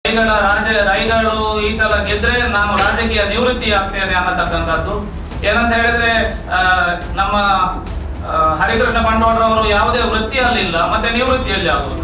ರೈಗಳ ರಾಜ ರೈಗಳು ಈ ಸಲ ಗೆದ್ರೆ ನಾನು ರಾಜಕೀಯ ನಿವೃತ್ತಿ ಆಗ್ತೇನೆ ಅನ್ನತಕ್ಕಂಥದ್ದು ಏನಂತ ಹೇಳಿದ್ರೆ ಆ, ನಮ್ಮ ಆ, ಹರಿಕೃಷ್ಣ ಬಂಡವಾಳರವರು ಯಾವುದೇ ವೃತ್ತಿಯಲ್ಲಿಲ್ಲ ಮತ್ತೆ ನಿವೃತ್ತಿಯಲ್ಲಿ ಆಗುವುದು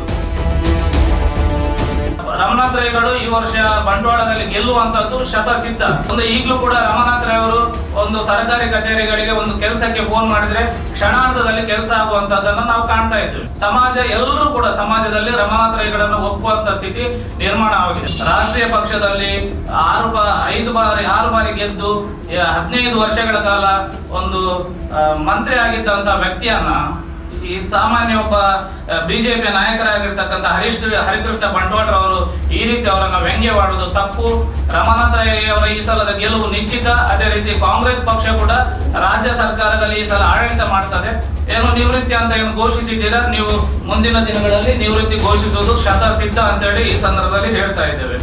ರಮನಾಥ್ ರೈಗಳು ಈ ವರ್ಷ ಬಂಡವಾಳದಲ್ಲಿ ಗೆಲ್ಲುವಂತದ್ದು ಶತಸಿದ್ಧ ಒಂದು ಈಗಲೂ ಕೂಡ ರಮನಾಥ್ ರೈ ಅವರು ಒಂದು ಸರ್ಕಾರಿ ಕಚೇರಿಗಳಿಗೆ ಒಂದು ಕೆಲಸಕ್ಕೆ ಫೋನ್ ಮಾಡಿದ್ರೆ ಕ್ಷಣಾರ್ಧದಲ್ಲಿ ಕೆಲಸ ಆಗುವಂತದ್ದನ್ನು ನಾವು ಕಾಣ್ತಾ ಇದ್ದೇವೆ ಸಮಾಜ ಎಲ್ಲರೂ ಕೂಡ ಸಮಾಜದಲ್ಲಿ ರಮನಾಥ್ ರೈಗಳನ್ನು ಒಪ್ಪುವಂತ ಸ್ಥಿತಿ ನಿರ್ಮಾಣ ಆಗಿದೆ ರಾಷ್ಟ್ರೀಯ ಪಕ್ಷದಲ್ಲಿ ಆರು ಬಾ ಐದು ಬಾರಿ ಆರು ಬಾರಿ ಗೆದ್ದು ಯ- ಹದಿನೈದು ವರ್ಷಗಳ ಕಾಲ ಒಂದು ಆ, ಮಂತ್ರಿ ಆಗಿದ್ದಂತ ವ್ಯಕ್ತಿಯನ್ನ ಈ ಸಾಮಾನ್ಯ ಒಬ್ಬ ಬಿಜೆಪಿ ನಾಯಕರಾಗಿರ್ತಕ್ಕಂಥ ಹರೀಶ್ ಹರಿಕೃಷ್ಣ ಬಂಟ್ವಾಳರವರು ಈ ರೀತಿ ಅವರನ್ನ ವ್ಯಂಗ್ಯವಾಡುವುದು ತಪ್ಪು ರಮಾನಾಥ್ ರೈ ಅವರ ಈ ಸಲದ ಗೆಲುವು ನಿಶ್ಚಿತ ಅದೇ ರೀತಿ ಕಾಂಗ್ರೆಸ್ ಪಕ್ಷ ಕೂಡ ರಾಜ್ಯ ಸರ್ಕಾರದಲ್ಲಿ ಈ ಸಲ ಆಡಳಿತ ಮಾಡ್ತದೆ ಏನು ನಿವೃತ್ತಿ ಅಂತ ಏನು ಘೋಷಿಸಿದ್ದೀರಾ ನೀವು ಮುಂದಿನ ದಿನಗಳಲ್ಲಿ ನಿವೃತ್ತಿ ಘೋಷಿಸುವುದು ಶತ ಸಿದ್ಧ ಅಂತೇಳಿ ಈ ಸಂದರ್ಭದಲ್ಲಿ ಹೇಳ್ತಾ ಇದ್ದೇವೆ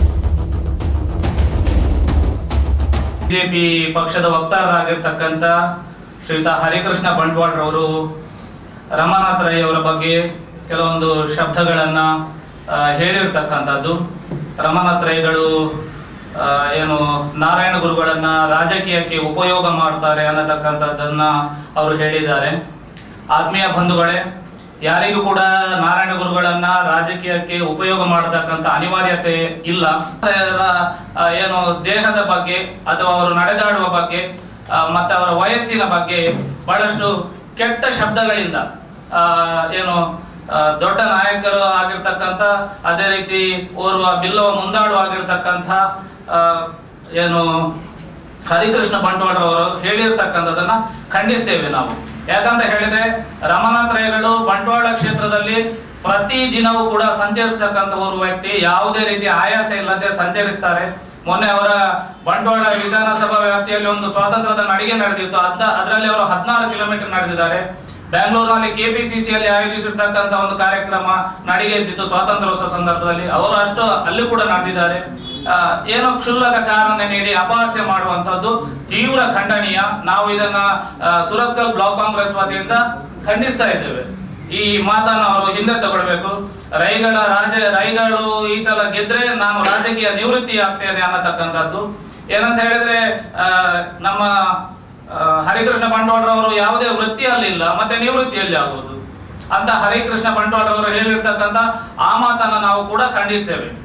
ಬಿಜೆಪಿ ಪಕ್ಷದ ವಕ್ತಾರರಾಗಿರ್ತಕ್ಕಂಥ ಶ್ರೀಯುತ ಹರಿಕೃಷ್ಣ ಬಂಟ್ವಾಳರವರು ರಮಾನಾಥ್ ರೈ ಅವರ ಬಗ್ಗೆ ಕೆಲವೊಂದು ಶಬ್ದಗಳನ್ನ ಆ, ಹೇಳಿರ್ತಕ್ಕಂಥದ್ದು ರಮಾನಾಥ್ ರೈಗಳು ಆ, ಏನು ನಾರಾಯಣ ಗುರುಗಳನ್ನ ರಾಜಕೀಯಕ್ಕೆ ಉಪಯೋಗ ಮಾಡ್ತಾರೆ ಅನ್ನತಕ್ಕಂಥದ್ದನ್ನ ಅವರು ಹೇಳಿದ್ದಾರೆ ಆತ್ಮೀಯ ಬಂಧುಗಳೇ ಯಾರಿಗೂ ಕೂಡ ನಾರಾಯಣ ಗುರುಗಳನ್ನ ರಾಜಕೀಯಕ್ಕೆ ಉಪಯೋಗ ಮಾಡತಕ್ಕಂತ ಅನಿವಾರ್ಯತೆ ಇಲ್ಲ ಅವರ, ಆ, ಏನು ದೇಹದ ಬಗ್ಗೆ ಅಥವಾ ಅವರು ನಡೆದಾಡುವ ಬಗ್ಗೆ ಆ, ಮತ್ತೆ ಅವರ ವಯಸ್ಸಿನ ಬಗ್ಗೆ ಬಹಳಷ್ಟು ಕೆಟ್ಟ ಶಬ್ದಗಳಿಂದ ಆ, ಏನು ಆ, ದೊಡ್ಡ ನಾಯಕರು ಆಗಿರ್ತಕ್ಕಂಥ ಅದೇ ರೀತಿ ಓರ್ವ ಬಿಲ್ಲವ ಮುಂದಾಡು ಆಗಿರ್ತಕ್ಕಂಥ ಆ, ಏನು ಹರಿಕೃಷ್ಣ ಬಂಟ್ವಾಳರವರು ಹೇಳಿರ್ತಕ್ಕಂಥದನ್ನ ಖಂಡಿಸ್ತೇವೆ ನಾವು ಯಾಕಂತ ಹೇಳಿದ್ರೆ ರಮನಾಥ್ ರೈಗಳು ಬಂಟ್ವಾಳ ಕ್ಷೇತ್ರದಲ್ಲಿ ಪ್ರತಿ ದಿನವೂ ಕೂಡ ಸಂಚರಿಸ್ತಕ್ಕಂಥ ಒಂದು ವ್ಯಕ್ತಿ ಯಾವುದೇ ರೀತಿ ಆಯಾಸ ಇಲ್ಲದೆ ಸಂಚರಿಸ್ತಾರೆ ಮೊನ್ನೆ ಅವರ ಬಂಟ್ವಾಳ ವಿಧಾನಸಭಾ ವ್ಯಾಪ್ತಿಯಲ್ಲಿ ಒಂದು ಸ್ವಾತಂತ್ರ್ಯದ ನಡಿಗೆ ನಡೆದಿತ್ತು ಅದ ಅದರಲ್ಲಿ ಅವರು ಹದಿನಾರು ಕಿಲೋಮೀಟರ್ ನಡೆದಿದ್ದಾರೆ ಬೆಂಗಳೂರಿನಲ್ಲಿ ಕೆಪಿಸಿಸಿಯಲ್ಲಿ ಆಯೋಜಿಸಿರ್ತಕ್ಕಂಥ ಒಂದು ಕಾರ್ಯಕ್ರಮ ನಡಿಗೆ ಇದ್ದಿತ್ತು ಸ್ವಾತಂತ್ರ್ಯೋತ್ಸವ ಸಂದರ್ಭದಲ್ಲಿ ಅವರು ಅಷ್ಟು ಅಲ್ಲಿ ಕೂಡ ನಡೆದಿದ್ದಾರೆ ಆ, ಏನೋ ಕ್ಷುಲ್ಲಕ ಕಾರಣ ನೀಡಿ ಅಪಹಾಸ್ಯ ಮಾಡುವಂತದ್ದು ತೀವ್ರ ಖಂಡನೀಯ ನಾವು ಇದನ್ನ ಆ, ಸುರತ್ಕಲ್ ಬ್ಲಾಕ್ ಕಾಂಗ್ರೆಸ್ ವತಿಯಿಂದ ಖಂಡಿಸ್ತಾ ಇದ್ದೇವೆ ಈ ಮಾತನ್ನ ಅವರು ಹಿಂದೆ ತಗೊಳ್ಬೇಕು ರೈಗಳ ರಾಜ ರೈಗಳು ಈ ಸಲ ಗೆದ್ರೆ ನಾನು ರಾಜಕೀಯ ನಿವೃತ್ತಿ ಆಗ್ತೇನೆ ಅನ್ನತಕ್ಕಂಥದ್ದು ಏನಂತ ಹೇಳಿದ್ರೆ ಆ, ನಮ್ಮ ಆ, ಹರಿಕೃಷ್ಣ ಬಂಟ್ವಾಳರವರು ಯಾವುದೇ ವೃತ್ತಿಯಲ್ಲಿಲ್ಲ ಮತ್ತೆ ನಿವೃತ್ತಿಯಲ್ಲಿ ಆಗುವುದು ಅಂತ ಹರಿಕೃಷ್ಣ ಬಂಟ್ವಾಳರವರು ಹೇಳಿರ್ತಕ್ಕಂಥ ಆ ಮಾತನ್ನ ನಾವು ಕೂಡ ಖಂಡಿಸ್ತೇವೆ